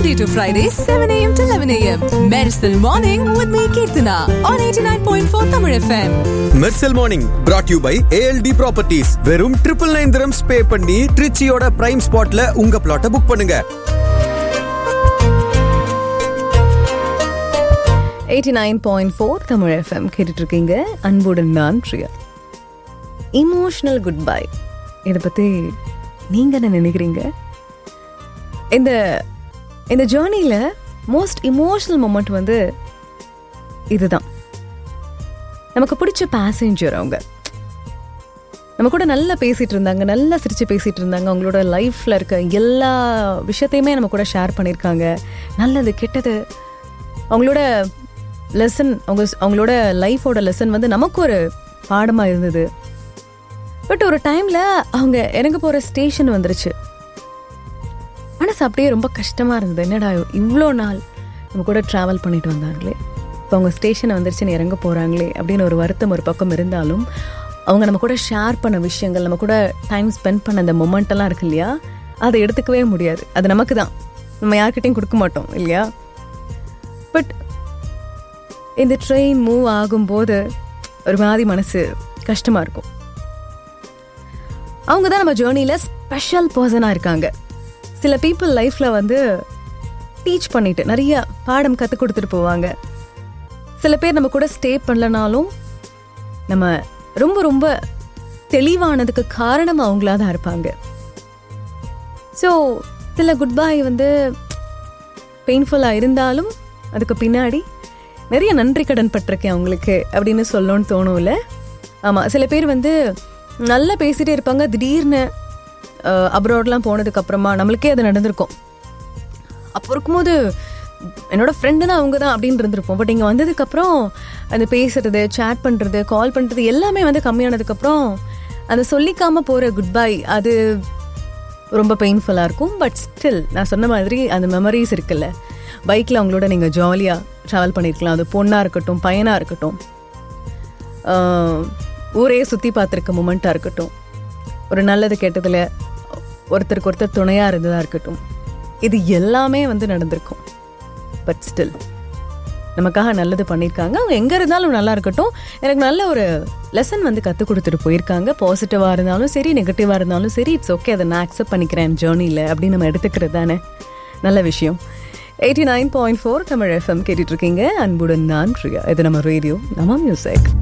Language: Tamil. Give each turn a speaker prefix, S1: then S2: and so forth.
S1: Monday to Friday, 7 a.m. to 11 a.m. Medicine Morning with me, Kirtana, on 89.4 Tamil FM.
S2: Mersal morning brought you by ALT properties வெறும் ட்ரிபிள் நைன் திரம்ஸ் பே பண்ணி ட்ரிச்சியோட பிரைம் ஸ்பாட்ல உங்க பிளாட்டை புக் பண்ணுங்க
S3: eighty nine point four Tamil FM கேட்டுட்டு இருக்கீங்க அன்புடன் நான் பிரியா இமோஷனல் குட் பை இதை பற்றி நீங்கள் என்ன நினைக்கிறீங்க இந்த இந்த ஜேர்னியில் மோஸ்ட் இமோஷனல் மூமெண்ட் வந்து இதுதான் நமக்கு பிடிச்ச பேசஞ்சர் அவங்க நம்ம கூட நல்லா பேசிட்டு இருந்தாங்க நல்லா சிரிச்சு பேசிட்டு இருந்தாங்க அவங்களோட லைஃப்ல இருக்க எல்லா விஷயத்தையுமே நம்ம கூட ஷேர் பண்ணியிருக்காங்க நல்லது கெட்டது அவங்களோட லெசன் அவங்க அவங்களோட லைஃபோட லெசன் வந்து நமக்கு ஒரு பாடமாக இருந்தது பட் ஒரு டைமில் அவங்க இறங்க போகிற ஸ்டேஷன் வந்துருச்சு மனசு அப்படியே ரொம்ப கஷ்டமாக இருந்தது என்னடா இவ்வளோ நாள் நம்ம கூட ட்ராவல் பண்ணிட்டு வந்தாங்களே இப்போ அவங்க ஸ்டேஷன் வந்துருச்சுன்னு இறங்க போகிறாங்களே அப்படின்னு ஒரு வருத்தம் ஒரு பக்கம் இருந்தாலும் அவங்க நம்ம கூட ஷேர் பண்ண விஷயங்கள் நம்ம கூட டைம் ஸ்பெண்ட் பண்ண அந்த மொமெண்ட் எல்லாம் இருக்கு இல்லையா அதை எடுத்துக்கவே முடியாது அது நமக்கு தான் நம்ம யார்கிட்டையும் கொடுக்க மாட்டோம் இல்லையா பட் இந்த ட்ரெயின் மூவ் ஆகும்போது ஒரு மாதிரி மனசு கஷ்டமாக இருக்கும் அவங்க தான் நம்ம ஜேர்னியில் ஸ்பெஷல் பர்சனாக இருக்காங்க சில பீப்புள் லைஃப்பில் வந்து டீச் பண்ணிட்டு நிறைய பாடம் கற்றுக் கொடுத்துட்டு போவாங்க சில பேர் நம்ம கூட ஸ்டே பண்ணலனாலும் நம்ம ரொம்ப ரொம்ப தெளிவானதுக்கு காரணம் அவங்களா தான் இருப்பாங்க ஸோ சில குட் பை வந்து பெயின்ஃபுல்லாக இருந்தாலும் அதுக்கு பின்னாடி நிறைய நன்றி கடன் பட்டிருக்கேன் அவங்களுக்கு அப்படின்னு சொல்லணும்னு தோணும்ல ஆமாம் சில பேர் வந்து நல்லா பேசிகிட்டே இருப்பாங்க திடீர்னு அப்ராட்லாம் போனதுக்கு அப்புறமா நம்மளுக்கே அது நடந்திருக்கும் அப்போ இருக்கும்போது என்னோட ஃப்ரெண்டுனா அவங்க தான் அப்படின்னு இருந்திருப்போம் பட் இங்கே வந்ததுக்கப்புறம் அந்த பேசுறது சேட் பண்ணுறது கால் பண்ணுறது எல்லாமே வந்து கம்மியானதுக்கப்புறம் அந்த சொல்லிக்காமல் போகிற குட் பை அது ரொம்ப பெயின்ஃபுல்லாக இருக்கும் பட் ஸ்டில் நான் சொன்ன மாதிரி அந்த மெமரிஸ் இருக்குல்ல பைக்கில் அவங்களோட நீங்கள் ஜாலியாக ட்ராவல் பண்ணியிருக்கலாம் அது பொண்ணாக இருக்கட்டும் பையனாக இருக்கட்டும் ஆஹ், ஊரே சுற்றி பார்த்துருக்க மூமெண்ட்டாக இருக்கட்டும் ஒரு நல்லது கெட்டதில் ஒருத்தருக்கு ஒருத்தர் துணையாக இருந்ததாக இருக்கட்டும் இது எல்லாமே வந்து நடந்திருக்கும் பட் ஸ்டில் நமக்காக நல்லது பண்ணியிருக்காங்க அவங்க எங்கே இருந்தாலும் நல்லா இருக்கட்டும் எனக்கு நல்ல ஒரு லெசன் வந்து கற்றுக் கொடுத்துட்டு போயிருக்காங்க பாசிட்டிவாக இருந்தாலும் சரி நெகட்டிவாக இருந்தாலும் சரி இட்ஸ் ஓகே அதை நான் அக்செப்ட் பண்ணிக்கிறேன் ஜேர்னியில் அப்படின்னு நம்ம எடுத்துக்கிறது தானே நல்ல விஷயம் eighty nine point four Tamil FM கேட்டுட்டு இருக்கீங்க அன்புடன் நான் பிரியா இது நம்ம ரேடியோ நம்ம மியூசிக்